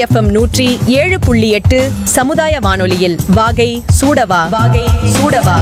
FM நூற்றி ஏழு புள்ளி எட்டு சமுதாய வானொலியில் வாகை சூடவா வாகை சூடவா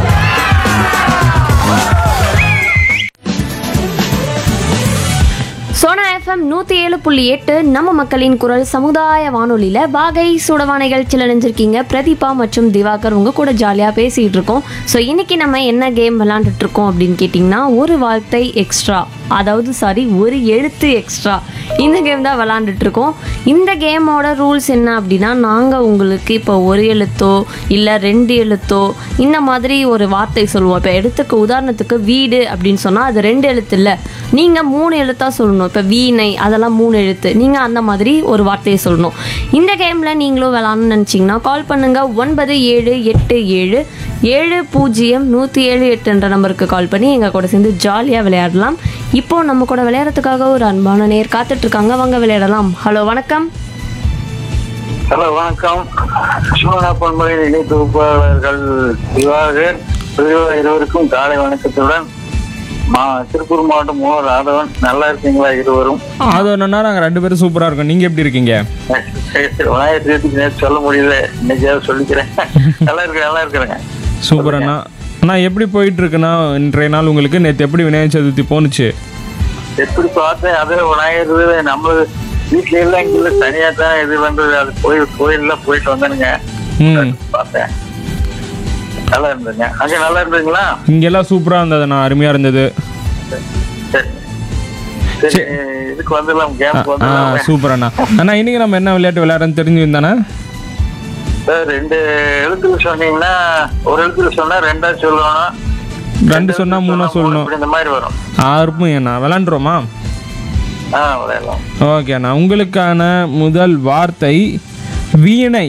சோனா எஃப்எம் நூற்றி ஏழு புள்ளி எட்டு நம்ம மக்களின் குரல் சமுதாய வானொலியில் வாகை சூடவா நிகழ்ச்சியில் நினைஞ்சிருக்கீங்க பிரதீபா மற்றும் திவாகர் உங்க கூட ஜாலியாக பேசிகிட்டு இருக்கோம் ஸோ இன்னைக்கு நம்ம என்ன கேம் விளாண்டுட்டு இருக்கோம் அப்படின்னு கேட்டிங்கன்னா ஒரு வார்த்தை எக்ஸ்ட்ரா அதாவது சாரி ஒரு எழுத்து எக்ஸ்ட்ரா இந்த கேம் தான் விளாண்டுட்டு இருக்கோம் இந்த கேமோட ரூல்ஸ் என்ன அப்படின்னா நாங்கள் உங்களுக்கு இப்போ ஒரு எழுத்தோ இல்லை ரெண்டு எழுத்தோ இந்த மாதிரி ஒரு வார்த்தை சொல்லுவோம் இப்போ எடுத்துக்க உதாரணத்துக்கு வீடு அப்படின்னு சொன்னால் அது ரெண்டு எழுத்து இல்லை நீங்கள் மூணு எழுத்தாக சொல்லணும் இப்போ வீணை அதெல்லாம் மூணு எழுத்து நீங்கள் அந்த மாதிரி ஒரு வார்த்தையை சொல்லணும் இந்த கேமில் நீங்களும் விளாட்ணும்னு நினச்சிங்கன்னா கால் பண்ணுங்கள் ஒன்பது ஏழு எட்டு ஏழு ஏழு பூஜ்ஜியம் நூற்றி ஏழு எட்டு என்ற நம்பருக்கு கால் பண்ணி எங்கள் கூட சேர்ந்து ஜாலியாக விளையாடலாம் இப்போ நம்ம கூட விளையாடுறதுக்காக ஒரு அன்பான நேர் காத்துட்ருக்காங்க வாங்க விளையாடலாம் ஹலோ வணக்கம் ஹலோ வணக்கம் சோனா பண்பலை இணை தொகுப்பாளர்கள் திவாகர் பிரிவா இருவருக்கும் காலை வணக்கத்துடன் மா திருப்பூர் மாவட்டம் மூவர் ஆதவன் நல்லா இருக்கீங்களா இருவரும் அது ஒன்றுனா நாங்கள் ரெண்டு பேரும் சூப்பராக இருக்கோம் நீங்கள் எப்படி இருக்கீங்க சரி, சரி, விநாயகர் சதுர்த்திக்கு நேற்று சொல்ல முடியல இன்னைக்காவது சொல்லிக்கிறேன் நல்லா இருக்கிறேன் நல்லா இருக்கிறேங்க சூப்பர் அண்ணா அண்ணா எப்படி போயிட்டு இருக்குண்ணா இன்றைய நாள் உங்களுக்கு நேற்று எப்படி விநாயகர் சதுர்த்தி போணுச்சு எப்படி பார்த்தேன் அதே விநாயகர் இது நம்ம வீட்டுல எல்லாம் இங்க இல்ல தனியா தான் இது பண்றது அது கோயில் கோயில்லாம் போயிட்டு வந்தேனுங்க ம் பார்த்தேன் நல்லா இருந்ததுங்க அங்க நல்லா இருந்ததுங்களா இங்கெல்லாம் சூப்பராக இருந்ததுண்ணா அருமையாக இருந்தது சரி சரி இதுக்கு வந்துடலாம் கேமுக்கு ஆ வந்துடலாம் சூப்பர் அண்ணா அண்ணா இன்னைக்கு நம்ம என்ன விளையாட்டு விளையாடுறோன்னு தெரிஞ்சுருந்தானே சார் ரெண்டு எழுத்துல சொன்னீங்கன்னா ஒரு எழுத்துல சொன்னா ரெண்டா சொல்லணும் ரெண்டு சொன்னா மூணா சொல்லணும் இப்படி இந்த மாதிரி வரும் அருமை அண்ணா விளாண்டுருவோமா ஆ விளையாடலாம் ஓகே அண்ணா உங்களுக்கான முதல் வார்த்தை வீணை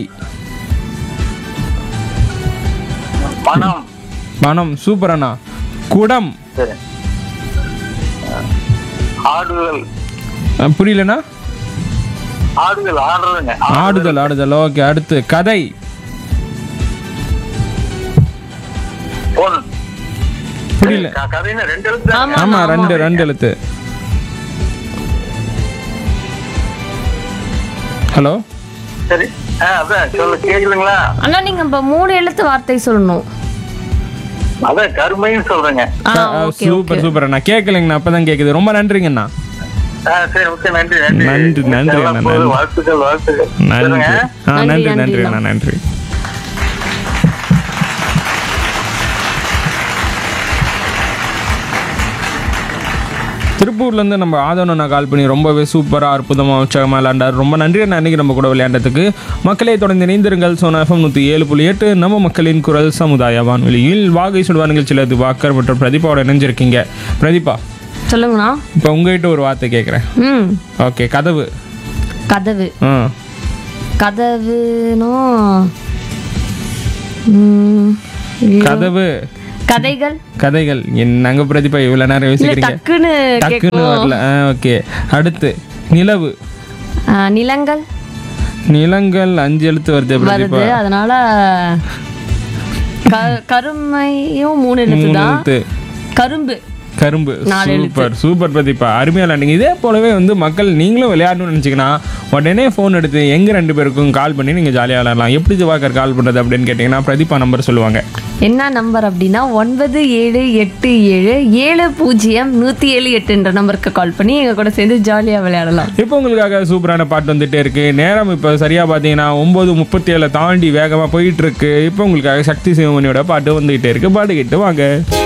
பணம் பணம் சூப்பர் அண்ணா குடம் சரி ஆடுதல் ஆ, புரியலண்ணா ஆடுதல் ஆடுறதுங்க ஆடுதல் ஆடுதல் ஓகே அடுத்து கதை பொன் புரியல க- கதைன்னா ரெண்டு எழுத்து தானே? ஆமா ரெண்டு ரெண்டு எழுத்து ஹலோ சரி ஆ அதான் சொல்ல கேக்குதுங்களா அண்ணா நீங்கள் இப்போ மூணு எழுத்து வார்த்தை சொல்லணும் அதான் கருமைன்னு சொல்றேங்க ஆ ஓகே சூப்பர் சூப்பர் அண்ணா கேட்கலைங்கண்ணா அப்பதான் கேக்குது ரொம்ப நன்றிங்கண்ணா ஆ சரி ஓகே நன்றி நன்றி நன்றி, நன்றி, எல்லாம் அண்ணா, போகுது. நன்றி. வாழ்த்துக்கள் வாழ்த்துக்கள் நன்றி சொல்லுங்க ஆ நன்றி, நன்றி நன்றி நன்றி அண்ணா நன்றி திருப்பூர்லேருந்து நம்ம ஆதவன் அண்ணா கால் பண்ணி ரொம்பவே சூப்பராக அற்புதமாக உற்சாகமாக விளையாண்டார் ரொம்ப நன்றி அண்ணா அன்னைக்கு நம்ம கூட விளையாண்டதுக்கு மக்களை தொடர்ந்து இணைந்திருங்கள் சோனா எஃப்எம் நூற்றி ஏழு புள்ளி எட்டு நம்ம மக்களின் குரல் சமுதாய வானொலியில் வாகை சுடுவா நிகழ்ச்சியில் இது வாக்கர் மற்றும் பிரதீபாவோட இணைஞ்சிருக்கீங்க பிரதீபா சொல்லுங்கண்ணா இப்போ உங்ககிட்ட ஒரு வார்த்தை கேட்குறேன் ம் ஓகே கதவு கதவு ஆ கதவுனோ ம், கதவு கதைகள் கதைகள் என்னங்க பிரதீபா இவ்வளவு நேரம் இல்ல யோசிக்கிறீங்க டக்குன்னு டக்குன்னு கேட்கும் வரல ஓகே அடுத்து நிலவு ஆ, நிலங்கள் நிலங்கள் அஞ்சு எழுத்து வருது பிரதீபா வருது அதனால க- கருமையும் மூணு எழுத்து மூணு தான் எழுத்து கரும்பு கரும்பு நாலு சூப்பர் சூப்பர் பிரதீபா அருமையா விளையாடுங்க இதே போலவே வந்து மக்கள் நீங்களும் விளையாடணும்னு நினச்சிங்கன்னா உடனே ஃபோன் எடுத்து எங்க ரெண்டு பேருக்கும் கால் பண்ணி நீங்க ஜாலியாக விளையாடலாம் எப்படி திவாகர் கால் பண்றது அப்படின்னு கேட்டிங்கன்னா பிரதீபா நம்பர் சொல்லுவாங்க என்ன நம்பர் அப்படின்னா ஒன்பது ஏழு எட்டு ஏழு ஏழு பூஜ்ஜியம் நூற்றி ஏழு எட்டுன்ற நம்பருக்கு கால் பண்ணி எங்கள் கூட சேர்ந்து ஜாலியாக விளையாடலாம் இப்போ உங்களுக்காக சூப்பரான பாட்டு வந்துட்டே இருக்கு நேரம் இப்போ சரியா பார்த்தீங்கன்னா ஒன்பது முப்பத்தி ஏழு தாண்டி வேகமாக போயிட்டு இருக்கு இப்போ உங்களுக்காக சக்தி சிவமணியோட பாட்டு வந்துகிட்டே இருக்கு பாட்டுக்கிட்டு வாங்க